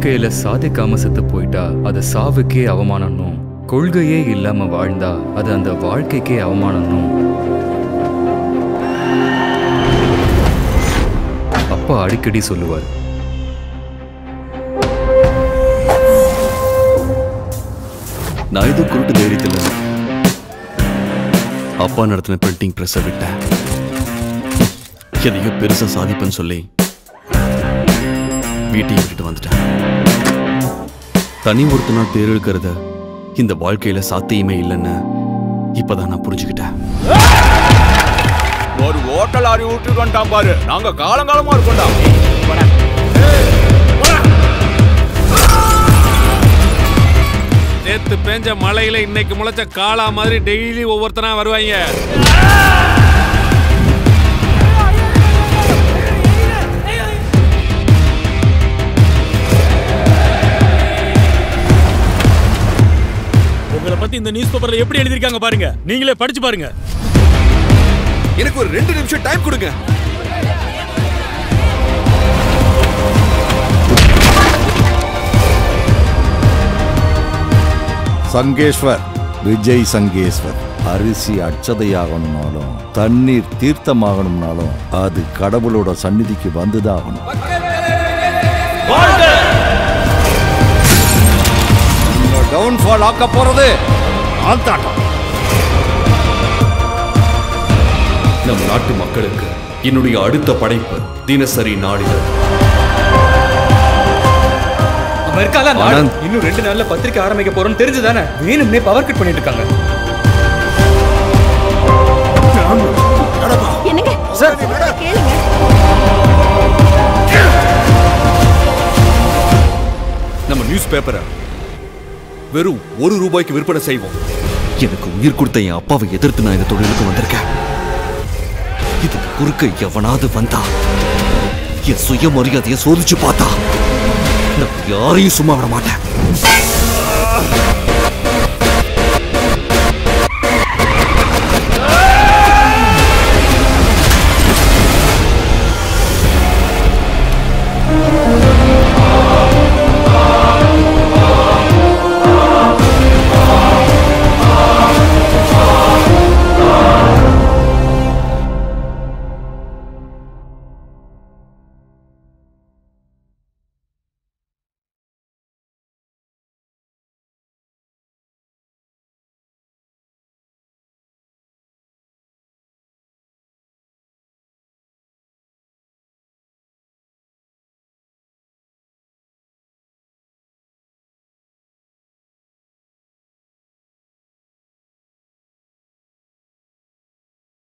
வாழ்க்கையில சாதிக்காம செத்து போயிட்டா அது சாவுக்கே அவமானம்னும் கொள்கையே இல்லாம வாழ்ந்தா அது அந்த வாழ்க்கைக்கே அவமானம்னும் அப்பா அடிக்கடி சொல்லுவார் நான் எதுவும் குருட்டு தைரியத்தில் இல்லை. அப்பா நடத்தின பிரிண்டிங் ப்ரெஸ்ஸை விட்டேன் எதையோ பெருசா சாதிப்பேன்னு சொல்லி வீட்டையும் விட்டுட்டு வந்துட்டேன் தனி ஒருத்தனால் பேர் இருக்கிறத இந்த வாழ்க்கையில சாத்தியமே இல்லைன்னு இப்பதான் நான் புரிஞ்சுக்கிட்டேன் ஒரு ஹோட்டல் ஆரி விட்டு வந்துட்டான் பாரு நாங்க காலங்காலமா இருக்கோம்டா நேத்து பேஞ்ச மழையில இன்னைக்கு முளைச்ச காளா மாதிரி டெய்லி ஒவ்வொருத்தனா வருவாங்க உங்களை பத்தி இந்த நியூஸ் பேப்பர்ல எப்படி எழுதிருக்காங்க பாருங்க நீங்களே படிச்சு பாருங்க எனக்கு ஒரு ரெண்டு நிமிஷம் டைம் கொடுங்க சங்கேஸ்வர் விஜய் சங்கேஸ்வர் அரிசி அச்சதையாகணும்னாலும் தண்ணீர் தீர்த்தமாகணும்னாலும் அது கடவுளோட சந்நிதிக்கு வந்துதான் ஆகணும் டவுன்ஃபால் ஆக்க போறது நான் தாட்டம் நம் நாட்டு மக்களுக்கு என்னுடைய அடுத்த படைப்பு தினசரி நாளிதழ் அவன் இருக்கால அந்த ஆள். இன்னும் ரெண்டு நாள்ல பத்திரிக்கை ஆரம்பிக்க போறோம்னு தெரிஞ்சுதானே வேணும்னே பவர் கட் பண்ணிட்டு இருக்காங்க என்னங்க சார் கேளுங்க நம்ம நியூஸ் பேப்பரை வெறும் ஒரு ரூபாய்க்கு விற்பனை செய்வோம் எனக்கு உயிர் கொடுத்த என் அப்பாவை எதிர்த்து நான் இந்த தொழிலுக்கு வந்திருக்கேன் இதுக்கு குறுக்க எவனாவது வந்தா என் சுயமரியாதையை சோதிச்சு பார்த்தா நான் யாரையும் சும்மா விட மாட்டேன்